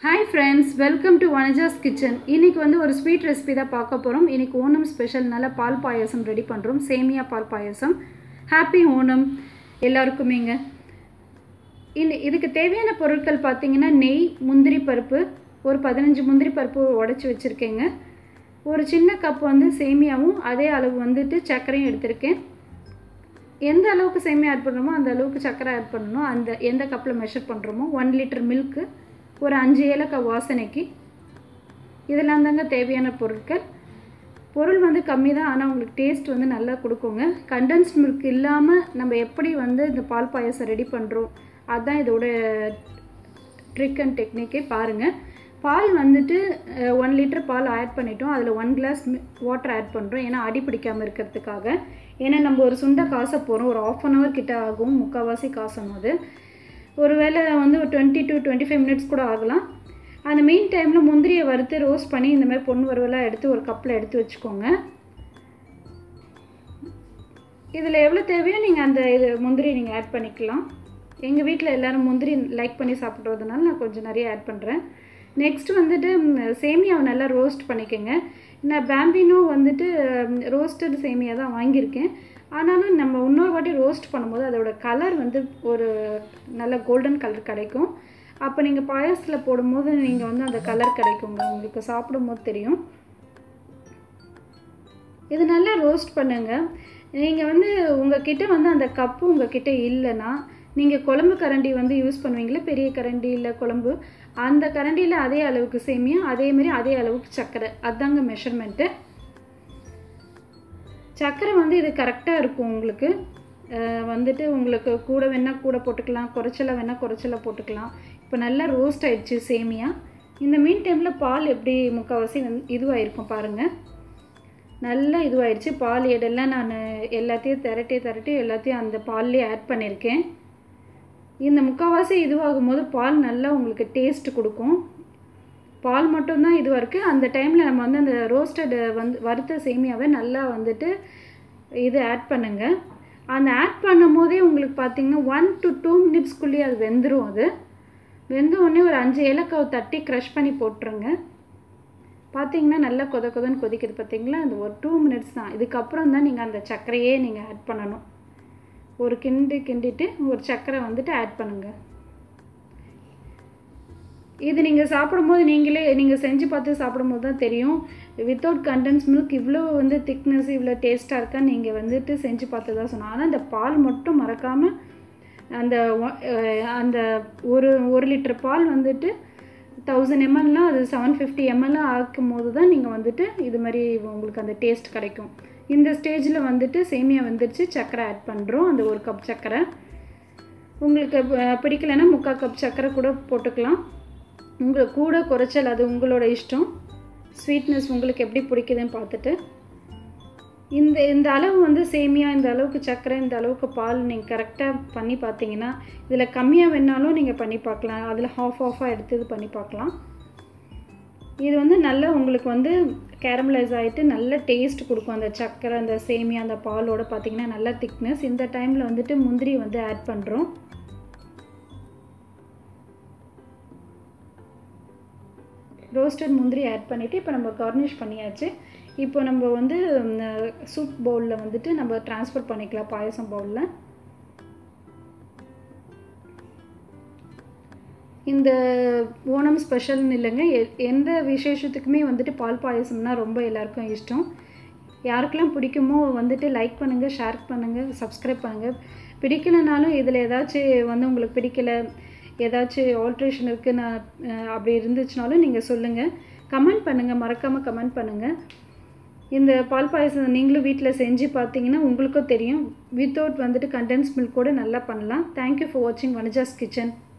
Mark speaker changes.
Speaker 1: hi friends welcome to Vanaja's kitchen இன்னைக்கு வந்து ஒரு ஸ்வீட் ரெசிபி தான் பார்க்க போகிறோம் இன்னைக்கு ஓணம் ஸ்பெஷல் நல்ல பால் பாயாசம் ரெடி பண்ணுறோம் சேமியா பால் பாயாசம் ஹாப்பி ஓணம் எல்லாருக்குமேங்க இன்னி இதுக்கு தேவையான பொருட்கள் பார்த்தீங்கன்னா நெய் முந்திரி பருப்பு ஒரு பதினஞ்சு முந்திரி பருப்பு உடச்சி வச்சுருக்கேங்க ஒரு சின்ன கப் வந்து சேமியாவும் அதே அளவு வந்துட்டு சர்க்கரையும் எடுத்திருக்கேன் எந்த அளவுக்கு சேமியா ஆட் பண்ணுறோமோ அந்த அளவுக்கு சர்க்கரை ஆட் பண்ணணும் அந்த எந்த கப்பில் மெஷர் பண்ணுறோமோ ஒன் லிட்டர் மில்க்கு ஒரு அஞ்சு ஏலக்காய் வாசனைக்கு இதெல்லாம் தாங்க தேவையான பொருட்கள் பொருள் வந்து கம்மி தான் ஆனால் உங்களுக்கு டேஸ்ட் வந்து நல்லா கொடுக்குங்க கண்டென்ஸ்ட் மில்க் இல்லாமல் நம்ம எப்படி வந்து இந்த பால் பாயசம் ரெடி பண்ணுறோம் அதுதான் இதோட ட்ரிக் அண்ட் டெக்னிக்கே பாருங்கள் பால் வந்துட்டு ஒன் லிட்டர் பால் ஆட் பண்ணிட்டோம் அதில் ஒன் கிளாஸ் வாட்டர் ஆட் பண்ணுறோம் ஏன்னா அடி பிடிக்காமல் இருக்கிறதுக்காக ஏன்னா நம்ம ஒரு சுண்டை காச போகிறோம் ஒரு ஆஃப் அன் ஹவர் கிட்ட ஆகும் முக்கால்வாசி காசணும் அது ஒரு வேளை வந்து ஒரு twenty to twenty five minutes கூட ஆகலாம் அந்த மெயின் டைமில் முந்திரியை வறுத்து ரோஸ்ட் பண்ணி இந்த மாதிரி பொன் வறுவலாக எடுத்து ஒரு கப்பில் எடுத்து வச்சுக்கோங்க இதில் எவ்வளோ தேவையோ நீங்கள் அந்த இது முந்திரி நீங்கள் ஆட் பண்ணிக்கலாம் எங்கள் வீட்டில் எல்லோரும் முந்திரி லைக் பண்ணி சாப்பிட்றதுனால நான் கொஞ்சம் நிறைய ஆட் பண்ணுறேன் நெக்ஸ்ட் வந்துட்டு சேமியாவை நல்லா ரோஸ்ட் பண்ணிக்கோங்க நான் பேம்பினோ வந்துட்டு ரோஸ்டட் சேமியா தான் வாங்கியிருக்கேன் ஆனாலும் நம்ம இன்னொரு வாட்டி ரோஸ்ட் பண்ணும்போது அதோட கலர் வந்து ஒரு நல்ல கோல்டன் கலர் கிடைக்கும் அப்போ நீங்கள் பாயசத்தில் போடும்போது நீங்கள் வந்து அந்த கலர் கிடைக்குங்க உங்களுக்கு சாப்பிடும்போது தெரியும் இது நல்லா ரோஸ்ட் பண்ணுங்கள் நீங்கள் வந்து உங்ககிட்ட வந்து அந்த கப்பு உங்ககிட்ட இல்லைன்னா நீங்கள் குழம்பு கரண்டி வந்து யூஸ் பண்ணுவீங்களே பெரிய கரண்டி இல்லை குழம்பு அந்த கரண்டியில் அதே அளவுக்கு சேமியா அதேமாரி அதே அளவுக்கு சர்க்கரை அதுதாங்க மெஷர்மெண்ட்டு சர்க்கரை வந்து இது கரெக்டாக இருக்கும் உங்களுக்கு வந்துட்டு உங்களுக்கு கூட வேணால் கூட போட்டுக்கலாம் குறைச்சல வேணால் குறைச்சல போட்டுக்கலாம் இப்போ நல்லா ரோஸ்ட் ஆயிடுச்சு சேமியா இந்த மீன் டைமில் பால் எப்படி முக்கால்வாசி வந்து இதுவாகிருக்கும் பாருங்கள் நல்லா இதுவாயிடுச்சு பால் எடெல்லாம் நான் எல்லாத்தையும் திரட்டி திரட்டி எல்லாத்தையும் அந்த பால்லேயே ஆட் பண்ணியிருக்கேன் இந்த முக்கால்வாசி இதுவாகும் போது பால் நல்லா உங்களுக்கு டேஸ்ட் கொடுக்கும் பால் மட்டும்தான் இதுவாக இருக்குது அந்த டைமில் நம்ம வந்து அந்த ரோஸ்டட் வந்து வறுத்த சேமியாவை நல்லா வந்துட்டு இது ஆட் பண்ணுங்கள் அந்த ஆட் பண்ணும் போதே உங்களுக்கு பார்த்தீங்கன்னா ஒன் டு டூ மினிட்ஸ்க்குள்ளேயே அது வெந்துடும் அது வெந்த உடனே ஒரு அஞ்சு ஏலக்காவை தட்டி க்ரஷ் பண்ணி போட்டுருங்க பார்த்தீங்கன்னா நல்லா கொத கொதன்னு கொதிக்குது பார்த்தீங்களா அந்த ஒரு டூ மினிட்ஸ் தான் இதுக்கப்புறம் தான் நீங்கள் அந்த சர்க்கரையே நீங்கள் ஆட் பண்ணணும் ஒரு கிண்டு கிண்டிட்டு ஒரு சர்க்கரை வந்துட்டு ஆட் பண்ணுங்கள் இது நீங்கள் சாப்பிடும்போது நீங்களே நீங்கள் செஞ்சு பார்த்து சாப்பிடும்போது தான் தெரியும் வித்தவுட் கண்டென்ஸ் மில்க் இவ்வளோ வந்து திக்னஸ் இவ்வளோ டேஸ்ட்டாக இருக்கா நீங்கள் வந்துட்டு செஞ்சு பார்த்து தான் சொன்னோம் ஆனால் அந்த பால் மட்டும் மறக்காமல் அந்த அந்த ஒரு ஒரு லிட்டர் பால் வந்துட்டு தௌசண்ட் எம்எல்லாம் அது செவன் ஃபிஃப்டி எம்எல்லாம் ஆக்கும் போது தான் நீங்கள் வந்துட்டு இது மாதிரி உங்களுக்கு அந்த டேஸ்ட் கிடைக்கும் இந்த ஸ்டேஜில் வந்துட்டு சேமியா வந்துடுச்சு சர்க்கரை ஆட் பண்ணுறோம் அந்த ஒரு கப் சர்க்கரை உங்களுக்கு பிடிக்கலைன்னா முக்கால் கப் சர்க்கரை கூட போட்டுக்கலாம் உங்களுக்கு கூட குறைச்சல் அது உங்களோட இஷ்டம் ஸ்வீட்னஸ் உங்களுக்கு எப்படி பிடிக்குதுன்னு பார்த்துட்டு இந்த இந்த அளவு வந்து சேமியா இந்த அளவுக்கு சர்க்கரை இந்த அளவுக்கு பால் நீங்கள் கரெக்டாக பண்ணி பார்த்தீங்கன்னா இதில் கம்மியாக வேணாலும் நீங்கள் பண்ணி பார்க்கலாம் அதில் ஹாஃப் ஆஃபாக எடுத்து இது பண்ணி பார்க்கலாம் இது வந்து நல்லா உங்களுக்கு வந்து கேரமலைஸ் ஆகிட்டு நல்ல டேஸ்ட் கொடுக்கும் அந்த சர்க்கரை அந்த சேமியா அந்த பாலோட பார்த்தீங்கன்னா நல்ல திக்னஸ் இந்த டைமில் வந்துட்டு முந்திரி வந்து ஆட் பண்ணுறோம் ரோஸ்டட் முந்திரி ஆட் பண்ணிவிட்டு இப்போ நம்ம கார்னிஷ் பண்ணியாச்சு இப்போ நம்ம வந்து சூப் பவுலில் வந்துட்டு நம்ம ட்ரான்ஸ்ஃபர் பண்ணிக்கலாம் பாயசம் பவுலில் இந்த ஓணம் ஸ்பெஷல்னு இல்லைங்க எந்த விசேஷத்துக்குமே வந்துட்டு பால் பாயசம்னா ரொம்ப எல்லாருக்கும் இஷ்டம் யாருக்கெல்லாம் பிடிக்குமோ வந்துட்டு லைக் பண்ணுங்கள் ஷேர் பண்ணுங்கள் சப்ஸ்கிரைப் பண்ணுங்கள் பிடிக்கலைனாலும் இதில் ஏதாச்சும் வந்து உங்களுக்கு பிடிக்கலை ஏதாச்சும் ஆல்ட்ரேஷன் இருக்குது நான் அப்படி இருந்துச்சுனாலும் நீங்கள் சொல்லுங்கள் கமெண்ட் பண்ணுங்கள் மறக்காமல் கமெண்ட் பண்ணுங்கள் இந்த பால் பாயசம் நீங்களும் வீட்டில் செஞ்சு பார்த்தீங்கன்னா உங்களுக்கும் தெரியும் வித்தவுட் வந்துட்டு கண்டென்ஸ் மில்க் கூட நல்லா பண்ணலாம் தேங்க்யூ ஃபார் வாட்சிங் வனஜாஸ் கிச்சன்